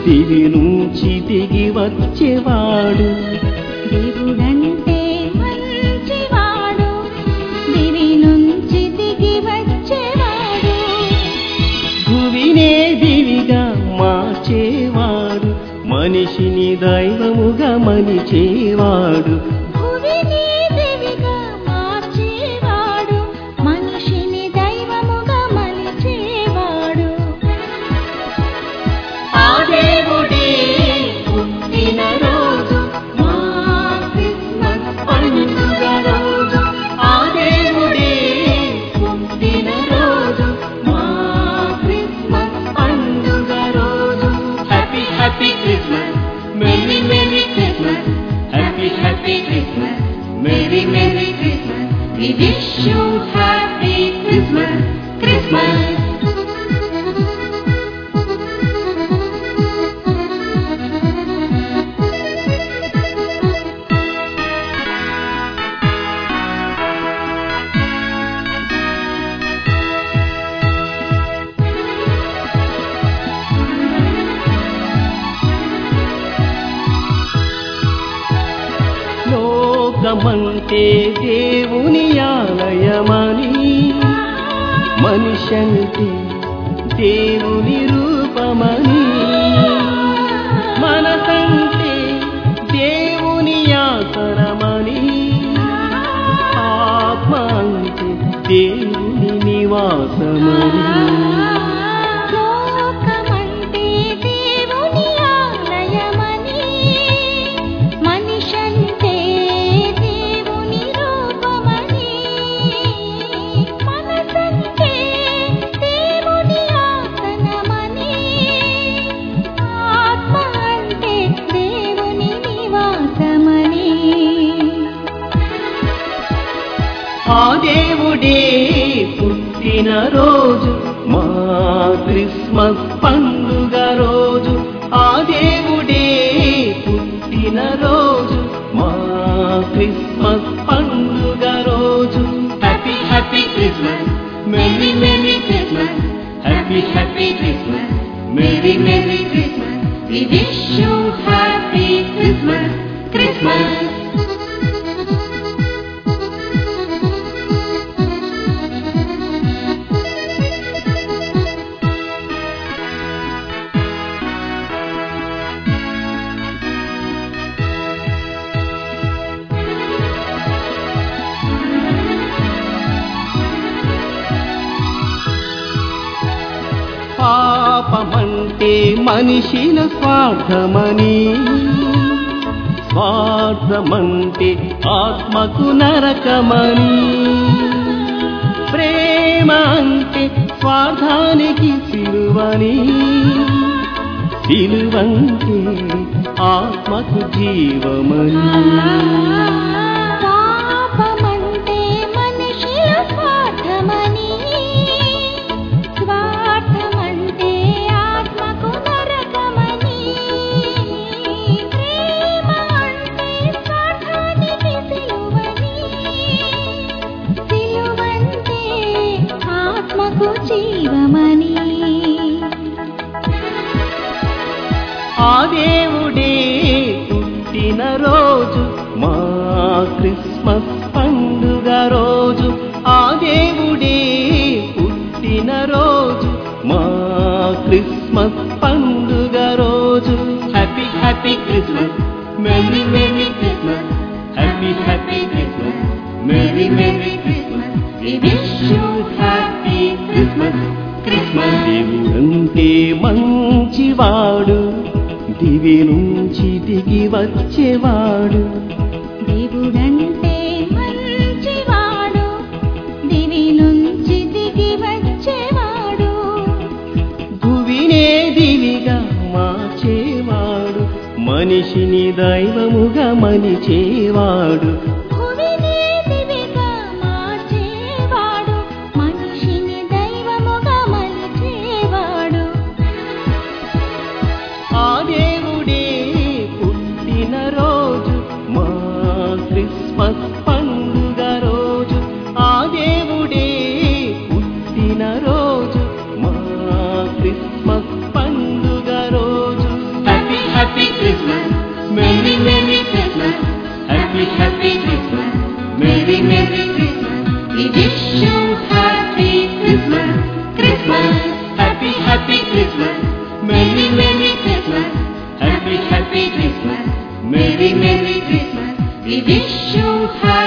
దివి నుంచి దిగి వచ్చేవాడు దేవుడంటే మంచివాడు దివి నుంచి దిగి వచ్చేవాడు భువినే దివిగా మార్చేవాడు మనిషిని దైవముగా మలిచేవాడు భువిని దివిగా మార్చేవాడు మనిషిని దైవముగా మలిచేవాడు ఆ దేవుడే పుట్టిన రోజు మా క్రిస్మస్ పండుగ రోజు ఆ దేవుడే పుట్టిన రోజు మా క్రిస్మస్ పండుగ రోజు happy happy Christmas merry merry Christmas happy happy Christmas merry merry Christmas We wish you happy Christmas, Christmas. లోకమంటే దేవుని ఆలయమని మనిషంటే దేవుని రూపమని మనసంటే దేవుని ఆసనమని ఆత్మ అంటే దేవుని నివాసమని లోకమంటే దేవుని ఆలయమని మనిషంటే దేవుని రూపమని మనసంటే దేవుని ఆసనమని ఆత్మ అంటే దేవుని నివాసమని ఆ దేవుడే పుట్టిన రోజు మా క్రిస్మస్ పండుగ రోజు ఆ దేవుడే పుట్టిన రోజు మా క్రిస్మస్ పండుగ రోజు happy happy Christmas merry merry Christmas happy happy Christmas merry merry Christmas We wish you happy Christmas, Christmas. పాపమంటే మనిషిల స్వార్థమని స్వార్థమంటే ఆత్మకు నరకమని ప్రేమ అంటే స్వార్థానికి సిలువని సిలువంటే ఆత్మకు జీవమని పాపమంటే మనిషిల స్వార్థమని స్వార్థమంటే ఆత్మకు నరకమని ప్రేమ అంటే స్వార్థానికి సిలువని సిలువంటే ఆత్మకు జీవమని ఆ దేవుడే పుట్టిన రోజు మా క్రిస్మస్ పండుగ రోజు ఆ దేవుడే పుట్టిన రోజు మా క్రిస్మస్ పండుగ రోజు happy happy Christmas merry merry Christmas happy happy Christmas merry merry Christmas We wish you happy Christmas, Christmas. దేవుడంటే మంచివాడు దివి నుంచి దిగి వచ్చేవాడు దేవుడంటే మంచివాడు దివి నుంచి దిగి వచ్చేవాడు భువినే దివిగా మార్చేవాడు మనిషిని దైవముగా మలిచేవాడు భువిని దివిగా మార్చేవాడు మనిషిని దైవముగా మలిచేవాడు ఆ దేవుడే పుట్టిన రోజు మా క్రిస్మస్ పండుగ రోజు ఆ దేవుడే పుట్టిన రోజు మా క్రిస్మస్ పండుగ రోజు Merry, Merry Christmas. Happy, Happy Christmas. Merry, Merry Christmas. We wish you happy.